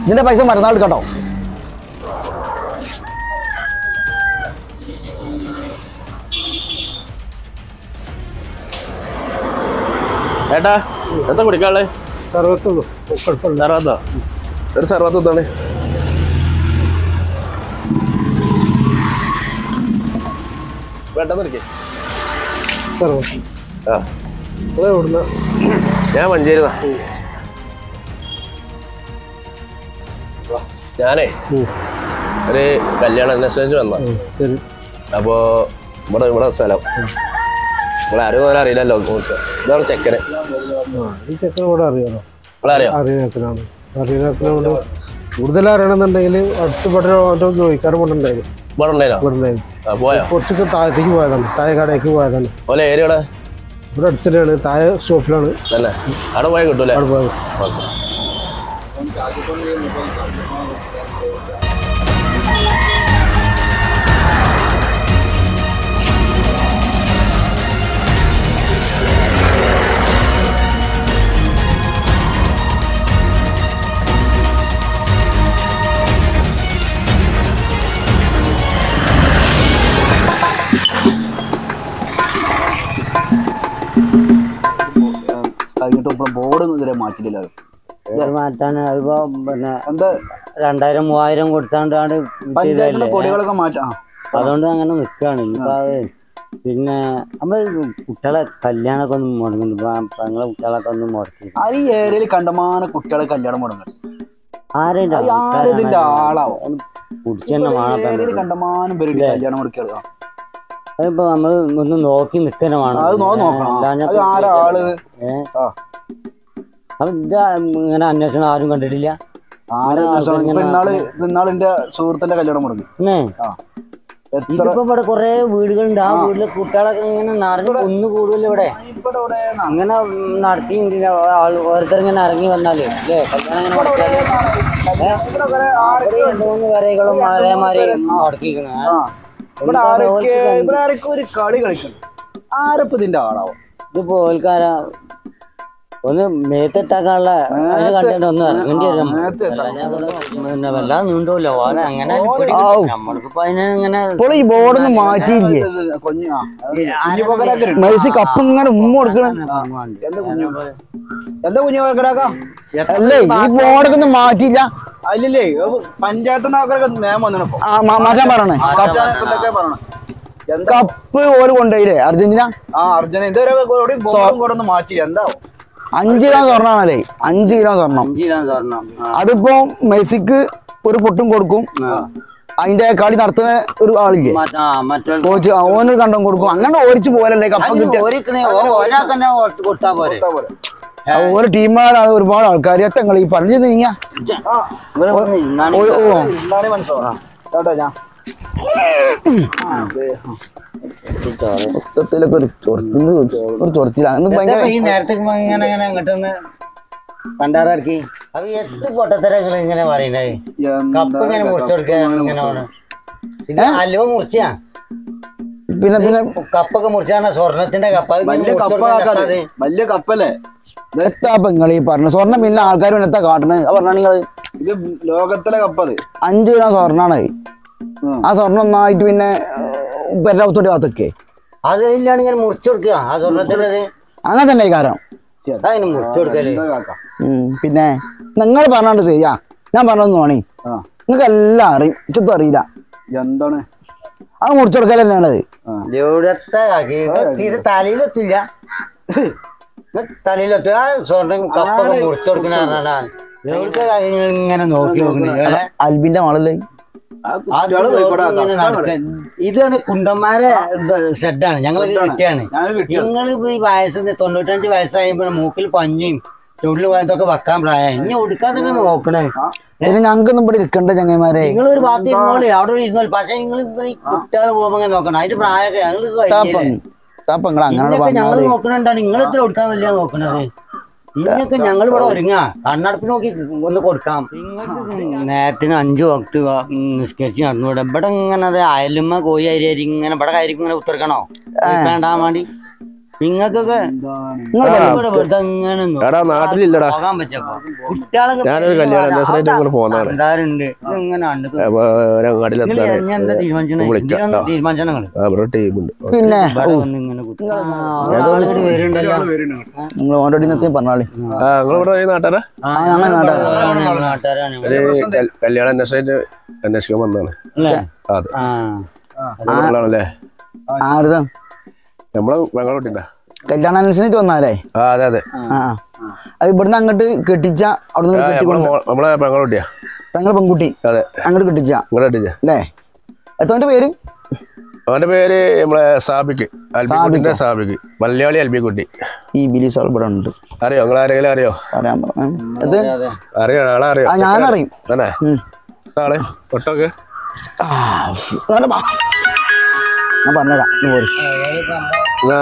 ഇതിന്റെ പൈസ മരുന്നാൾ കേട്ടോ ഏട്ടാ എന്താ കുടിക്കാളെ സർവത്തുള്ളൂ കുഴപ്പമില്ല സർവത്തോ ഒരു സർവത്ത് തന്നെ പെട്ടെന്ന് ഇരിക്കേ സർവത്ത് ആ നിങ്ങൾ എവിടുന്ന ഞാൻ മഞ്ചേരി ഞാനേ ഒരു കല്യാണ അന്വേഷണിച്ച് വന്ന ശരി അപ്പോ ഇവിടെ ഇവിടെ സ്ഥലം നിങ്ങൾ ആരും പോലെ അറിയില്ലല്ലോ നിങ്ങൾക്ക് ഇതാണ് ചെക്കന് ആ ഈ ചെക്കൻ ഇവിടെ അറിയാലോ നിങ്ങളെ അറിയാം അറിയാത്തിനാണ് അറിയാത്തിനോട് കൂടുതൽ അറിയണമെന്നുണ്ടെങ്കിൽ അടുത്ത് ഇവിടെ ഓരോ ചോദിക്കാറുമുണ്ടായിരുന്നു ഇവിടെ ഉണ്ടായിരുന്നോ ഇവിടെ ഉണ്ടായിരുന്നു ആ പോയോ കുറച്ചൊക്കെ താഴത്തേക്ക് പോയതാണ് താഴെ കടയ്ക്ക് പോയതാണ് ഓലെ ഏരിയയുടെ ഇവിടെ അടുത്തിട്ടാണ് താഴെ സ്റ്റോപ്പിലാണ് തന്നെ അവിടെ പോയാൽ കിട്ടൂലേ അവിടെ പോയത് ഓക്കെ കഴിഞ്ഞിട്ട് ഇപ്പോൾ ബോർഡ് ഇതുവരെ മാറ്റിയില്ല ഇത് മാറ്റാൻ അതിപ്പോ പിന്നെ എന്താ രണ്ടായിരം മൂവായിരം കൊടുത്താണ്ടാണ് പഞ്ചായത്തിലെ കൊടികളൊക്കെ മാറ്റാം അതുകൊണ്ട് അങ്ങനെ നിൽക്കുകയാണ് ഇനിയിപ്പോ അത് പിന്നെ നമ്മൾ കുട്ടികളെ കല്യാണമൊക്കെ ഒന്ന് മുടങ്ങുന്നു ഇപ്പൊ പെങ്ങളെ കുട്ടികളൊക്കെ ഒന്ന് മുടക്കി ആ ഈ ഏരിയയിൽ കണ്ടമാന കുട്ടികളെ കല്യാണം മുടങ്ങും ആരും അത് ആരും ഇതിന്റെ ആളാവും കുടിച്ച് തന്നെ വേണം ഏരിയയിൽ കണ്ടമാനം പേര് കല്യാണം മുടക്കിയാൽ അതിപ്പോ നമ്മൾ ഒന്ന് നോക്കി നിൽക്കന്നെ വേണം അത് നോ നോക്കണം അല്ലാഞ്ഞാ അത് ആരാ ആള് ഏ? ആ. അപ്പൊ ഇത് ഇങ്ങനെ അന്വേഷണം ആരും കണ്ടിട്ടില്ല ആരാ അന്വേഷണം? ഇപ്പൊ ഇന്നാള് ഇന്നാള് എന്റെ സുഹൃത്തിന്റെ കല്യാണം മുടങ്ങി പിന്നെ ആ എത്ര ഇതിപ്പോ ഇവിടെ കൊറേ വീടുകളുണ്ട് ആ വീട്ടിലെ കുട്ടികളൊക്കെ ഇങ്ങനെ നിറഞ്ഞു ഒന്ന് കൂടുതൽ ഇവിടെ ഇവിടെ ഇവിടെ ന- ഇങ്ങനെ നടത്തി ആൾ ഓരോരുത്തർ ഇങ്ങനെ ഇറങ്ങി വന്നാല് അല്ലേ കല്യാണം ഇങ്ങനെ മുടക്കിയാല് ഇവിടെ കുറെ അവിടെ രണ്ട് മൂന്ന് പേരെകളും അതേമാതിരി മുടക്കിക്കണ് ആ ഇവിടെ ആരൊക്കെ ഇവിടെ ആരൊക്കെ ഒരു കളി കളിക്കണം ആരപ്പ ഇതിന്റെ ആളാവും ഇതിപ്പോ ഓൽക്കാരാ ഒന്ന് മേത്തിട്ടാക്കാനുള്ള അതിന് കണ്ടിട്ട് ഒന്ന് ഇറങ്ങേണ്ടി വരും മേത്ത് അല്ലാഞ്ഞാ ഇവിടെ പിന്നെ വല്ലാതെ നീണ്ടോല്ലോ ഓനെ അങ്ങനെ പിടി ആവും. നമ്മൾക്കിപ്പോ അതിനെ ഇങ്ങനെ ഇപ്പോൾ ഈ ബോർഡൊന്നും മാറ്റിയില്ലേ കൊഞ്ഞു ആ കുഞ്ഞു പകരാക്കരുത് മെസ്സി കപ്പ് ഇങ്ങനെ ഉമ്മ കൊടുക്കണം എന്താ കുഞ്ഞു എന്താ കുഞ്ഞു പകരാക്ക അല്ലേ ഈ ബോർഡൊക്കെ ഒന്നും മാറ്റിയില്ല അല്ലല്ലേ പഞ്ചായത്ത് നാക്കറൊക്കെ നിയമം വന്നിപ്പോ ആ മാ- മാറ്റാൻ പറയണേ കപ്പ് എന്തൊക്കെ പറയണം എന്താ കപ്പ് ഓര് കൊണ്ടുപോയില്ലേ അർജന്റീന ആ അർജുന ഇതുവരെ കൂടി ബോർഡും കൂടെ ഒന്ന് മാറ്റി എന്താ അഞ്ച് കിലോ സ്വർണ്ണമാണല്ലേ അഞ്ച് കിലോ സ്വർണം അഞ്ചിലാൻ സ്വർണം ആ. അതിപ്പോ മെസ്സിക്ക് ഒരു പൊട്ടും കൊടുക്കും അതിന്റെ കളി നടത്തുന്ന ഒരു ആളില്ലേ മറ്റ- ആ, മറ്റൊരു കോച്ച് ഓനൊരു കണ്ടം കൊടുക്കും അങ്ങനെ ഓരിച്ച് പോലല്ലേ കപ്പ് അതിന് കിട്ടിയ ഒരിക്കണേ ഒരാൾക്ക് തന്നെ കൊടുത്താ പോരെ ഓരോ ടീമുകാരാണ് ഒരുപാട് ആൾക്കാർ എത്തങ്ങൾ ഈ പറഞ്ഞു നീങ്ങ ഇവിടെ വന്ന് ഇരുന്നാണ് ഓ ഓ എന്താണ് മനസ്സിലാവാ കേട്ടോ ഞാൻ മൊത്തത്തിലൊക്കെ ഒരു ചൊറത്തിന് ഒരു ചൊറച്ചിലാണ് ഇന്ന് ഭയങ്കര എന്താ ഈ നേരത്തെ ഇങ്ങനെ ഇങ്ങനെ അങ്ങോട്ടൊന്ന് പണ്ടാറിറക്കി അപ്പൊ എട്ട് പൊട്ടത്തരങ്ങൾ ഇങ്ങനെ പറയണേ കപ്പ് ഇങ്ങനെ മുറിച്ചു കൊടുക്കുക ഇങ്ങനെ വേണം. ഇത് അലുവ മുറിച്ചാ പിന്നെ പിന്നെ കപ്പൊക്കെ മുറിച്ചാണ് സ്വർണത്തിന്റെ കപ്പ് അത് ഇങ്ങനെ വലിയ മുറിച്ച് കൊടുക്കാൻ കപ്പാക്കാതെ കപ്പാത്. വലിയ കപ്പല്ലേ എത്താ നിങ്ങൾ ഈ പറഞ്ഞു സ്വർണ്ണം പിന്നെ ആൾക്കാർ എത്താ കാട്ടണത് അത് പറഞ്ഞാ നിങ്ങള് ഇത് ലോകത്തിലെ കപ്പത് അഞ്ച് കിലോ സ്വർണ്ണാണ് ഉം. ആ സ്വർണ്ണം ഒന്നായിട്ട് പിന്നെ പെരവത്തോടി ഭാഗത്തൊക്കെ അത് ഇല്ലാണ്ട് ഇങ്ങനെ മുറിച്ചു കൊടുക്കുക ആ സ്വർണത്തിന്റെ അങ്ങനെ തന്നെ ഈ കാരം അതിന് മുറിച്ചു കൊടുക്കല് എന്താ കാക്ക ഉം. പിന്നെ നിങ്ങൾ പറഞ്ഞോണ്ട് ശരിയാ ഞാൻ പറഞ്ഞൊന്നു തോണി ആ നിങ്ങൾക്ക് എല്ലാം അറിയും ഇച്ചൊന്നും അറിയില്ല എന്താണ് അത് മുറിച്ചു കൊടുക്കൽ തന്നെയാണത് എവിടത്തെ കാക്കി? ഇത് തീരെ തലയിലെത്തില്ല ഇത് തലയിലെത്തി ആ സ്വർണ്ണം കപ്പൊക്കെ മുറിച്ചു കൊടുക്കണ എവിടുത്തെ കാര്യങ്ങൾ ഇങ്ങനെ നോക്കി നോക്കണേ അൽബിന്റെ മോളല്ലേ ആ അത് കുട്ടികള് പോയിക്കോട്ടെ കാക്ക. ഇങ്ങനെ നടക്കാൻ. ഇതാണ് കുണ്ടന്മാരെ ഷെഡാണ് ഞങ്ങൾ കിട്ടിയാണ് ഞാൻ കിട്ടിയ നിങ്ങൾ ഈ വയസ്സ് തൊണ്ണൂറ്റഞ്ച് വയസ്സായപ്പോൾ മൂക്കിൽ പഞ്ഞും ചുണ്ടിൽ പോയതൊക്കെ വെക്കാൻ പ്രായം ഇനി ഒടുക്കാതെ നോക്കണേ പിന്നെ ഞങ്ങൾക്കൊന്നും ഇവിടെ ഇരിക്കണ്ട ചങ്ങന്മാരെ നിങ്ങൾ ഒരു ഭാഗത്ത് ഇരുന്നോളി അവിടെ ഇരുന്നോളി പക്ഷെ നിങ്ങൾ ഈ കുട്ടികൾ പോകുമ്പോ ഇങ്ങനെ നോക്കണം അതിന്റെ പ്രായമൊക്കെ ഞങ്ങൾ താപ്പം താപ്പം നിങ്ങൾ അങ്ങനെ ഞങ്ങൾ പറഞ്ഞാൽ നോക്കണുണ്ടാണ് നിങ്ങൾ എത്ര കൊടുക്കാൻ വലിയ നോക്കണത് ഇതിനൊക്കെ ഞങ്ങൾ ഇവിടെ ഒരുങ്ങാ കണ്ണടപ്പ് നോക്കി ഒന്ന് കൊടുക്കാം നിങ്ങൾക്ക് നേരത്തിന് അഞ്ചു വക്ത് നിസ്കരിച്ച് നടന്നുകൂടെ ഇവിടെ ഇങ്ങനെ അത് അയലുമ്മ കോഴി അരി അരി ഇങ്ങനെ ഇവിടെ കാര്യം ഇങ്ങനെ ഉത്തർക്കണോ വേണ്ടാൻ വേണ്ടി നിങ്ങൾക്കൊക്കെ നിങ്ങൾ ഇവിടെ വെറുതെ ഇങ്ങനെ നോ- എടാ നാട്ടിലില്ലടാ പോകാൻ പറ്റപ്പോ കുട്ടികളൊക്കെ ഞാനൊരു കല്യാണ അന്വേഷണമായിട്ട് ഇങ്ങോട്ട് പോകുന്നതാണ് എന്താറുണ്ട് ഇങ്ങനെ ഉണ്ട് അപ്പൊ നിങ്ങൾ ഞാൻ എന്താ അങ്ങാടിയിലെത്താണ് തീരുമാനിച്ചത് വിളിക്കാം. ഇതിനൊന്നും തീരുമാനിച്ചോ നിങ്ങള് അവിടെ ടീമുണ്ട് പിന്നെ ഇവിടെ വന്ന് ഇങ്ങനെ കുത്തി- ആ, ഒരാള് വരുന്നുണ്ടല്ലോ നിങ്ങൾ ഓൾറെഡി നിർത്തി പറഞ്ഞാളി ആ നിങ്ങൾ ഇവിടെ ഈ നാട്ടാരാ ആ, ഞങ്ങൾ നാട്ടുകാരാ. നാട്ടുകാരാണ്, ഞങ്ങൾ നാട്ടുകാരാണ്. ഒരു കൽ- കല്യാണ അന്വേഷണമായിട്ട് അന്വേഷിക്കാൻ വന്നതാണ് അല്ലേ? അതെ ആ. ആണല്ലേ ആരുതാ നമ്മളെ പെങ്ങളോട്ടിണ്ടാ കല്യാണ അന്വേഷണിച്ച് വന്നാലേ ആ അതെ അതെ ആ ആ. അത് ഇവിടുന്ന് അങ്ങോട്ട് കെട്ടിച്ച അവിടുന്ന് ആ, നമ്മളെ കെട്ടിക്കൊണ്ട് മോ- നമ്മളെ പെങ്ങളോട്ടിയാ ഞങ്ങൾ പെൺകുട്ടി അതെ അങ്ങോട്ട് കെട്ടിച്ച ഇങ്ങോട്ട് കെട്ടിച്ച അല്ലേ എത്തോന്റെ പേര് അവന്റെ പേര് നമ്മളെ സാബിക്ക് അൽബിക്കുട്ടിന്റെ സാബിക്ക് മലയാളി അൽബിക്കുട്ടി ഈ ബിലി സാൾ ഇവിടെ ഉണ്ട് അറിയോ നിങ്ങൾ ആരെങ്കിലും അറിയോ പറയാൻ പറയാം ഇത് അതെ. അറിയോ ആളെ അറിയോ ആ ഞാനറിയും തന്നെ ഉം. ആള് ഒട്ടൊക്കെ ആ, അങ്ങനെ വാ. ഞാൻ പറഞ്ഞുതരാം നീ പോര്. ആ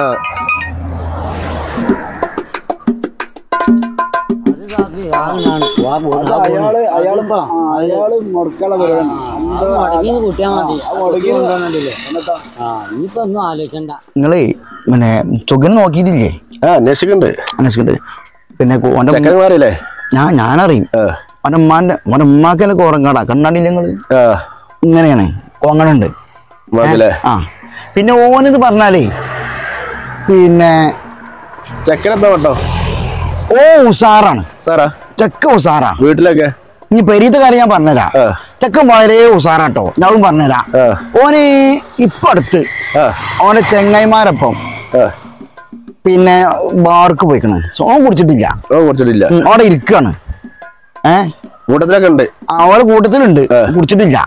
അയാള് അയാളും അയാള് മുടക്കള മടങ്ങിന്ന് കൂട്ടിയാ മതി ആ ഇനിയിപ്പോ ഒന്നും ആലോചിക്കണ്ട നിങ്ങളേ പിന്നെ ചൊകിന് നോക്കിയിട്ടില്ലേ ആ അന്വേഷിക്കണ്ട് അന്വേഷിക്കണ്ട് പിന്നെ കു- ഓന്റെ ഉമ്മ- ചെക്കന്മാരില്ലേ ഞാൻ ഞാനറിയും ആ ഓന്റെ ഉമ്മാന്റെ ഓന്റെ ഉമ്മാക്കല്ലേ കോറങ്ങാടാ കണ്ണാടിയില്ല നിങ്ങള് ആ ഇങ്ങനെയാണ് കോങ്ങണുണ്ട് മതില്ലേ ആ പിന്നെ ഓനിത് പറഞ്ഞാലേ പിന്നെ ചെക്കനെന്താ കേട്ടോ ഓ ഉസാറാണ് സാറാ ചെക്ക ഉസാറാ വീട്ടിലൊക്കെ ഇനി പെരീത്തെ കാര്യം ഞാൻ പറഞ്ഞുതരാം ആ. ചെക്കൻ വളരെ ഉസാറാട്ടോ ഞാൻ പറഞ്ഞുതരാം ആ. ഓന് ഇപ്പൊ അടുത്ത് ആ ഓന്റെ ചെങ്ങായിമാരൊപ്പം ആ പിന്നെ ബാർക്ക് പോയിക്കണം സോം കുടിച്ചിട്ടില്ല ഓ കുടിച്ചിട്ടില്ല ഉം, അവിടെ ഇരിക്കാണ് ഏ കൂട്ടത്തിലൊക്കെ ഉണ്ട് ആ, ഓലെ കൂട്ടത്തിലുണ്ട് ആ. കുടിച്ചിട്ടില്ല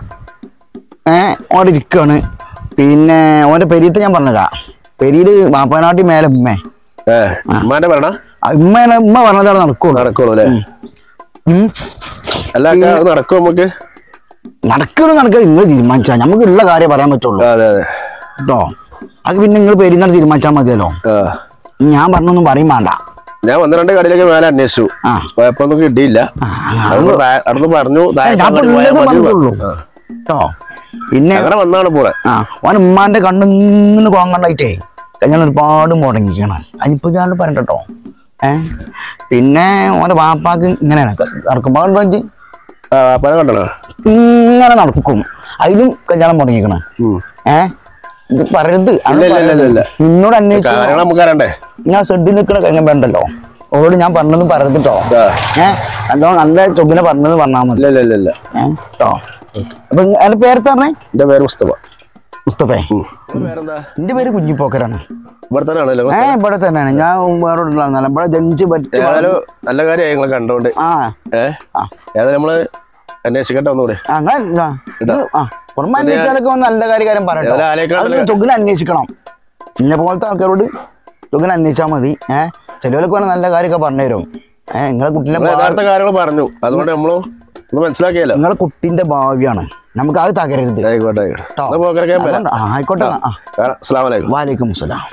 ഏ അവിടെ ഇരിക്കാണ് പിന്നെ ഓന്റെ പെരീത്തെ ഞാൻ പറഞ്ഞതാ പെരിയില് മാപ്പനാട്ടി മേലെ ഉമ്മേ ഏ ഉമ്മാന്റെ പറഞ്ഞ ആ, ഉമ്മേനെ ഉമ്മ പറഞ്ഞതാണ് നടക്കുള്ളൂ നടക്കുള്ളൂ അല്ലേ ഉം. അല്ല അക്ക, അത് നടക്കും നമുക്ക് നടക്കുന്നു നടക്കുക നിങ്ങൾ തീരുമാനിച്ചാ നമുക്ക് ഉള്ള കാര്യം പറയാൻ പറ്റുള്ളൂ ആ, അതെ അതെ കേട്ടോ അത് പിന്നെ നിങ്ങൾ പെരുന്നാൾ തീരുമാനിച്ചാൽ മതിയല്ലോ ആ ഞാൻ പറഞ്ഞൊന്നും പറയും വേണ്ട ഞാൻ ഒന്ന് രണ്ട് കടയിലേക്ക് മേലെ അന്വേഷിച്ചു ആ കുഴപ്പമൊന്നും കിട്ടിയില്ല ആ, അവിടുന്ന് താ- അവിടുന്ന് പറഞ്ഞു താഴെ ഞാൻ അങ്ങോട്ട് പോയാൽ ഉള്ളത് മതി പറഞ്ഞുള്ളൂ ആ. കേട്ടോ പിന്നെ അങ്ങനെ വന്നാണ് പോറെ ആ ഓൻ ഉമ്മാന്റെ കണ്ണിങ്ങനെ കോങ്ങണ്ടായിട്ടേ കല്യാണം ഒരുപാട് മുടങ്ങിക്കണം അതിനിപ്പോ ഞാൻ പറയട്ടോ ഏ പിന്നെ ഓന്റെ വാപ്പാക്ക് ഇങ്ങനെയാണ് നടക്കുമ്പോ കണ്ടോ ഇജ്ജ്? ആ പല കണ്ടോ ഇങ്ങനെ നടക്കും അതിലും കല്യാണം മുടങ്ങിക്കണം ഉം. ഏ ഇത് പറയരുത് അത് ഇല്ല, ഇല്ല, ഇല്ല, ഇല്ല. നിന്നോട് അന്വേഷിച്ചു കാര്യങ്ങൾ നമുക്ക് അറിയണ്ടേ ഞാൻ ഷെഡിൽ നിൽക്കണ കഴിഞ്ഞ വേണ്ടല്ലോ ഓളോട് ഞാൻ പറഞ്ഞതും പറയരുതട്ടോ ആ. ഏ നല്ലോ നല്ല ചൊബിനെ പറഞ്ഞത് പറഞ്ഞാൽ മതി ഇല്ല ഇല്ല ഇല്ല ഇല്ല ഏ കേട്ടോ അപ്പൊ എന്റെ പേര് പറഞ്ഞേ എന്റെ പേര് മുസ്തഫ മുസ്തഫേ പേരെന്താ എന്റെ പേര് കുഞ്ഞിപ്പോക്കരാണ് ഇവിടെ തന്നെ ആണല്ലോ ഏ ഇവിടെ തന്നെയാണ് ഞാൻ വേറെ ഉള്ളതാണ് ഇവിടെ ജനിച്ച് പറ്റി ഏതായാലും നല്ല കാര്യമായി ഞങ്ങളെ കണ്ടോണ്ട് ആ ഏ ആ. ഏതായാലും നമ്മള് അന്വേഷിക്കട്ടെ ഒന്നുകൂടെ അങ്ങനെ ആ പുറമെ അന്വേഷിച്ചാലൊക്കെ ഒന്ന് നല്ല കാര്യം കാര്യം പറയട്ടോ ഏതായാലും ആലോചിക്കണം അത് ചൊക്കിനെ അന്വേഷിക്കണം ഇന്നെ പോലത്തെ ആൾക്കാരോട് ചൊക്കിനെ അന്വേഷിച്ചാൽ മതി ഏഹ് ചിലവരൊക്കെ വേണം നല്ല കാര്യമൊക്കെ പറഞ്ഞു തരും ഏഹ് നിങ്ങളെ കുട്ടീന്റെ നമ്മള് ഭാവി- യഥാർത്ഥ കാര്യങ്ങൾ പറഞ്ഞു അതുകൊണ്ട് നമ്മള് ഒന്ന് മനസ്സിലാക്കിയല്ലോ നിങ്ങളെ കുട്ടീന്റെ ഭാവിയാണ് നമുക്ക് അത് തകരരുത് ആയിക്കോട്ടെ ആയിക്കോട്ടെ കേട്ടോ എന്നാ പോക്കരക്കാൻ വരാം അതുകൊണ്ട്- ആ, ആയിക്കോട്ടെ ആ അസ്സാം വലൈക്കും വാലേക്കും അസ്സലാം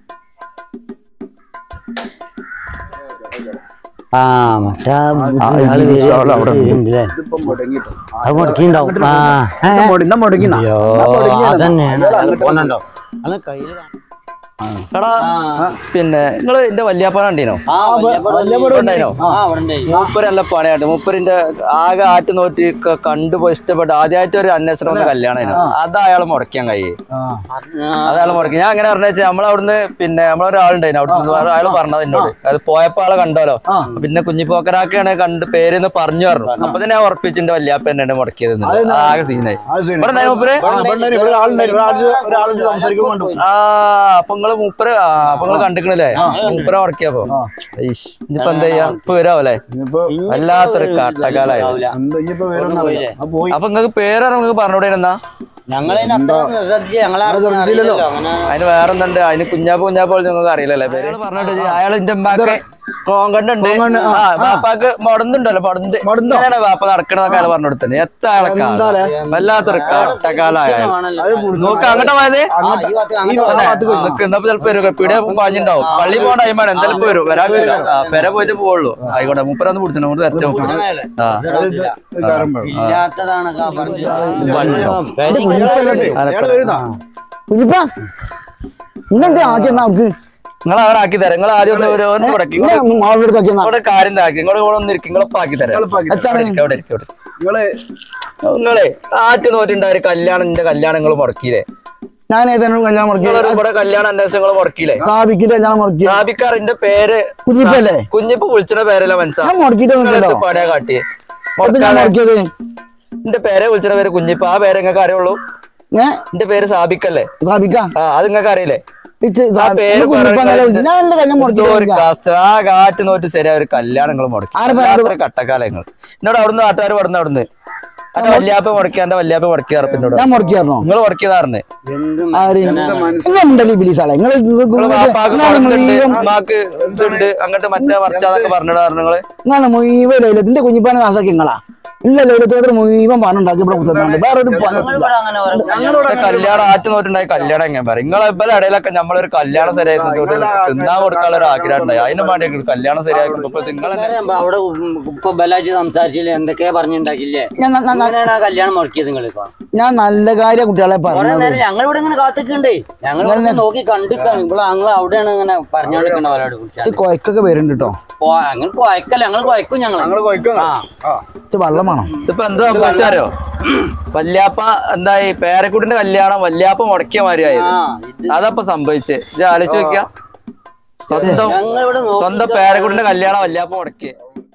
ആ മറ്റാ അയാള് അവിടെ ഉണ്ട്. അത് മുടക്കിണ്ടാവും ആ മുടങ്ങിന്ന അയ്യോ അതന്നെയാണ് അയാള് പോണുണ്ടോ അയാള് കയ്യില് കാണും. എടാ പിന്നെ നിങ്ങള് എന്റെ വല്യാപ്പന ഉണ്ടീനോ ആ വല്യപ്പടം ഉണ്ടായിനോ? ആ അവിടെ ഉണ്ട് മൂപ്പര് നല്ല പണിയായിട്ട് മൂപ്പരിന്റെ ആകെ ആറ്റ് നോറ്റി ക- കണ്ടുപോയി ഇഷ്ടപ്പെട്ടു ആദ്യമായിട്ട് ഒരു അന്വേഷണം കൊണ്ട് കല്യാണം അത് അയാൾ മുടക്കാൻ കഴിയേ അത് അയാൾ മുടക്കി ഞാൻ അങ്ങനെ പറഞ്ഞ വെച്ചാൽ നമ്മളവിടുന്ന് പിന്നെ നമ്മളൊരാളുണ്ടായിരുന്നു അവിടുന്ന് വേറെ അയാൾ പറഞ്ഞത് എന്നോട് അത് പോയപ്പോ ആളെ കണ്ടോലോ പിന്നെ കുഞ്ഞിപ്പോക്കരാക്കാണ് കണ്ട് പേരെന്ന് പറഞ്ഞു പറഞ്ഞു അപ്പൊ തന്നെ ഞാൻ ഉറപ്പിച്ചിന്റെ വല്യാപ്പ എന്നെ മുടക്കിയത് എന്നുള്ളത്. ആകെ സീനായി ഇവിടെ ഉണ്ടായിരുന്നു മൂപ്പര് ഒരാളുണ്ട് സംസാരിക്കുമ്പോൾ കണ്ടു ആ അപ്പൊ നിങ്ങള് മൂപ്പര് ആ അപ്പൊ നിങ്ങള് കണ്ടിക്കണല്ലേ മൂപ്പര ഉടക്കിയപ്പോ ഇയ്ഷ്, ഇനിയിപ്പോ എന്താ ചെയ്യാ ഇപ്പൊ വരാവല്ലേ വല്ലാത്തൊരു കാട്ടക്കാലായത് എന്താ ഇനിയിപ്പോ വേറെ പോയി അപ്പൊ നിങ്ങക്ക് പേരാണ് നിങ്ങക്ക് പറഞ്ഞൂടെ എന്നാ ഞങ്ങളതിന് അത്ര ശ്രദ്ധിച്ച് ഞങ്ങളെ അറിയില്ലല്ലോ അങ്ങനെ അതിന് വേറെന്തുണ്ട് അതിന് കുഞ്ഞാപ്പ് കുഞ്ഞാപ്പ് നിങ്ങൾക്ക് അറിയില്ലല്ലേ പേര് പറഞ്ഞിട്ട് അയാൾ എന്റെ ഉമ്മാക്ക് കോങ്കണ്ടുണ്ട് ആ ബാപ്പാക്ക് മൊടന്നുണ്ടല്ലോ മൊടന്ത് ഇങ്ങനെയാണ് ബാപ്പ നടക്കണതൊക്കെ അയാൾ പറഞ്ഞു കൊടുത്തത് എത്ര ആളെ കാലം വല്ലാത്തൊരു കാട്ടക്കാലായ നോക്ക് അങ്ങോട്ട് പോയത് നിക്ക് ഇന്നപ്പോ ചിലപ്പോ വരും പിടിയെ പാഞ്ഞിണ്ടാവും പള്ളി പോകേണ്ട ടൈമാണ് എന്തായാലും ഇപ്പൊ വരും വരാൻ പെര പോയിട്ട് പോവുള്ളൂ ആയിക്കോട്ടെ മുപ്പരൊന്ന് പിടിച്ചു നമ്മൾ തരട്ടെ ആ ഇല്ലാത്തതാണ് കുഞ്ഞിപ്പ ഇന്നെന്താ ആദ്യം നമുക്ക് നിങ്ങൾ അവരെ ആക്കി തരാം നിങ്ങൾ ആദ്യം ഒന്ന് ഒരു ഒന്ന് മുടക്കി അവളോട് കക്കിയ നിങ്ങളുടെ കാര്യം ഇതാക്കി നിങ്ങൾ ഇവിടെ ഒന്ന് ഇരിക്കും നിങ്ങളെ ആക്കി തരാം അവിടെ ഇരിക്ക്, അവിടെ ഇരിക്ക്, അവിടെ ഇരിക്ക്. നിങ്ങള് നിങ്ങളെ ആറ്റ് നോറ്റുണ്ടായ കല്യാണം എന്റെ കല്യാണം നിങ്ങൾ മുടക്കിയില്ലേ ഞാൻ ഏതാനും കല്യാണം മുടക്കി നിങ്ങളൊരു ഇവിടെ കല്യാണം അന്വേഷണം നിങ്ങൾ മുടക്കിയില്ലേ സ്ഥാപിക്കിട്ട് കല്യാണം മുടക്കി സ്ഥാപിക്കാർ എന്റെ പേര് കുഞ്ഞിപ്പല്ലേ കുഞ്ഞിപ്പ് വിളിച്ചിട്ട് പേരല്ല മനസ്സിലാ ഞാൻ മുടക്കിട്ടൊന്നുമില്ലല്ലോ പാടിയാ കാട്ടിയേ അത് ഞാൻ മുടക്കിയത് എന്റെ പേരെ വിളിച്ചിട്ട് പേര് കുഞ്ഞിപ്പ് ആ പേര് നിങ്ങൾക്ക് അറിയുള്ളൂ ഞാൻ എന്റെ പേര് സാബിക്കല്ലേ സ്ഥാപിക്കാം ആ അത് നിങ്ങൾക്ക് അറിയില്ലേ ഇച്ച് ആ സ്ഥാപി- പേര് എന്നെ കുഞ്ഞിപ്പ എന്നല്ലേ വിളിച്ചത്. ഞാൻ എന്റെ കല്യാണം എന്തോ ഒരു മുടക്കി കാസ്റ്റ് ആ കാറ്റ് നോറ്റ് ശരിയാ ഒരു കല്യാണം നിങ്ങൾ മുടക്കി ആരെ പേര്? അത്ര കട്ടക്കാലങ്ങൾ എന്നോട് അവിടുന്ന് നാട്ടുകാർ പറഞ്ഞ അവിടുന്ന് എന്റെ വല്യാപ്പ മുടക്കി എന്റെ വല്യാപ്പ മുടക്കി അറപ്പിന്നോട് ഞാൻ മുടക്കിയായിരുന്നോ നിങ്ങൾ മുടക്കിയതാറിന് എന്തും ആര് നിങ്ങളുണ്ടല്ലോ ബിലീസാളെ നിങ്ങൾ നിങ്ങള് വാപ്പാക്ക് മുടക്കുന്നുണ്ട് ഉമ്മാക്ക് ഇതുണ്ട് അങ്ങോട്ട് മറ്റേ മറിച്ചാന്നൊക്കെ പറഞ്ഞിട്ട് പറഞ്ഞു നിങ്ങള് നിങ്ങളാണ് മുഴുവൻ ലൈലത്തിന്റെ കുഞ്ഞിപ്പാനെ നാസാക്കി നിങ്ങളാ ഇല്ല ലൈലത്ത് മാത്രം മുഴുവൻ പണം ഉണ്ടാക്കി ഇവിടെ കുത്തുന്നുണ്ട് വേറെ ഒരു പണം ഞങ്ങളിവിടെ അങ്ങനെ ഓരോ ഇവിടെ കല്യാണം ആറ്റ് നോട്ടുണ്ടായി കല്യാണം എങ്ങനെ പറയും നിങ്ങളെ ഇവരുടെ ഇടയിലൊക്കെ നമ്മളൊരു കല്യാണം ശരിയാക്കി തിന്നാൻ കൊടുക്കാനുള്ള ഒരു ആഗ്രഹം ഉണ്ടായി അതിനും വേണ്ടി ഞങ്ങൾ കല്യാണം ശരിയാക്കി ഇപ്പൊ നിങ്ങൾ ആൾക്കാരെ അവിടെ ഇപ്പൊ ബലായിട്ട് സംസാരിച്ചില്ലേ എന്തൊക്കെയാ പറഞ്ഞിട്ടുണ്ടാക്കില്ലേ ഞാൻ ന- ന- ന- അങ്ങനെയാണ് ആ കല്യാണം മുടക്കിയത് നിങ്ങളിപ്പോ ഞാൻ നല്ല കാര്യം കുട്ടികളെ കുറെ പറഞ്ഞത് നേരം ഞങ്ങൾ ഇവിടെ ഇങ്ങനെ കാത്തിക്കണ്ടേ ഞങ്ങൾ ഇവിടെ നോക്കി കണ്ടിക്കാണ് ഇവിടെ ഞങ്ങൾ അവിടെയാണ് ഇങ്ങനെ പറഞ്ഞോണ്ടിരിക്കണ അവരോട് വിളിച്ചാൽ കൊയക്കൊക്കെ വരുന്നുണ്ട് കേട്ടോ ഞങ്ങൾ കുഴക്കല്ല ഞങ്ങൾ കുഴക്കും ഞങ്ങൾ ഞങ്ങള് കൊയ്ക്കും ആ ഇച്ച് വെള്ളം വേണം ഇതിപ്പോ എന്താ സംഭവിച്ചാരോ വല്യാപ്പ എന്തായി പേരക്കുട്ടിന്റെ കല്യാണം വല്യാപ്പ മുടക്കിയ മാതിരിയായത് ആ ഇത് അതപ്പൊ സംഭവിച്ചേ ഇത് ആലോചിച്ച് നോക്കിയ സ്വന്തം ഞങ്ങളിവിടെ നോക്കി സ്വന്തം പേരക്കുട്ടിന്റെ കല്യാണം വല്യാപ്പ മുടക്കിയ